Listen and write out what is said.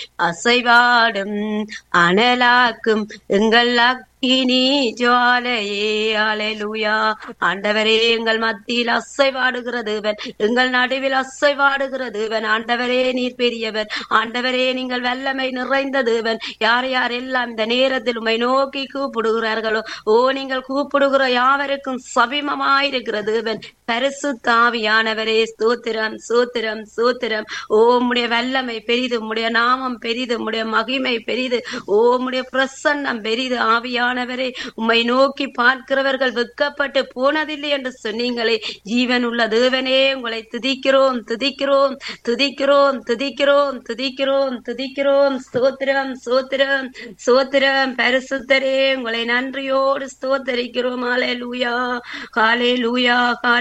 அசைவாடும் அனலாக்கும் எங்கள் அக்கினி ஜுவாலையே அலையலூயா ஆண்டவரே எங்கள் மத்தியில் அசைவாடுகிறது எங்கள் நடுவில் அசைவாடுகிறது ஆண்டவரே நீர் பெரியவர் ஆண்டவரே நீங்கள் வல்லமை நிறைந்ததுவன் யார் யார் எல்லாம் இந்த நேரத்தில் உம்மை நோக்கி கூப்பிடுகிறார்களோ ஓ நீங்கள் கூப்பிடுகிற யாவருக்கும் சபிமமாயிருக்கிறது பரிசு தாவியானவரே ஸ்தோத்திரம் சோத்திரம் சோத்திரம் ஓ உம்முடைய வல்லமை பெரிது உம்முடைய நாமம் பெரிது உம்முடைய மகிமை பெரிது ஓ உம்முடைய பிரசன்னம் பெரிது ஆவியானவரே உம்மை நோக்கி பார்க்கிறவர்கள் வெட்கப்பட்டு போனதில்லை என்று சொன்னீங்களே ஜீவன் உள்ள தேவனே உங்களை துதிக்கிறோம் துதிக்கிறோம் துதிக்கிறோம் துதிக்கிறோம் துதிக்கிறோம் துதிக்கிறோம் ஸ்தோத்திரம் ஸ்தோத்திரம் ஸ்தோத்திரம் பரிசுத்தரே உங்களை நன்றியோடு ஸ்தோத்தரிக்கிறோம் ஹalleluya ஹalleluya